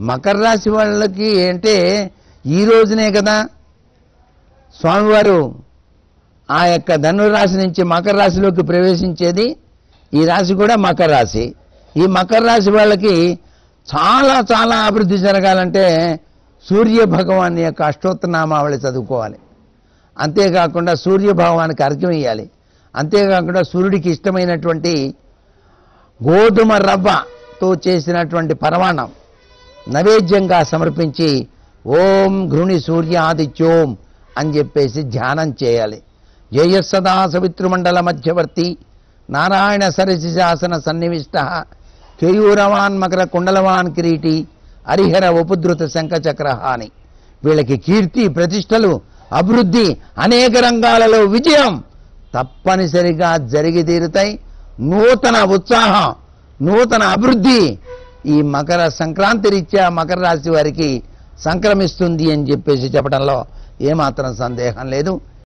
మకర రాశి వాళ్ళకి అంటే ఈ రోజునే కదా స్వామివారు ఆ యొక్క ధనురాశి నుంచి మకర రాశిలోకి ప్రవేశించేది ఈ రాశి కూడా మకర రాశి ఈ మకర రాశి వాళ్ళకి చాలా చాలా అభివృద్ధి జరగాలంటే సూర్య భగవాన్ యొక్క అష్టోత్తనామావళి చదువుకోవాలి అంతేకాకుండా సూర్య భగవానికి అర్ఘ్యం ఇవ్వాలి అంతేకాకుండా సూర్యుడికి ఇష్టమైనటువంటి గోధుమ రవ్వతో చేసినటువంటి పరమాణం నైవేద్యంగా సమర్పించి ఓం ఘృణి సూర్య ఆదిత్యోం అని చెప్పేసి ధ్యానం చేయాలి జయస్సదా సవితృమండల మధ్యవర్తి నారాయణ సరసిశాసన సన్నివిష్ట కేయూరవాన్ మకర కుండలవాన్ కిరీటి హరిహర ఉపద్రుత శంఖచక్ర అని వీళ్ళకి కీర్తి ప్రతిష్టలు అభివృద్ధి అనేక రంగాలలో విజయం తప్పనిసరిగా జరిగి తీరుతాయి నూతన ఉత్సాహం నూతన అభివృద్ధి ఈ మకర సంక్రాంతి రీత్యా మకర రాశి వారికి సంక్రమిస్తుంది అని చెప్పేసి చెప్పడంలో ఏమాత్రం సందేహం లేదు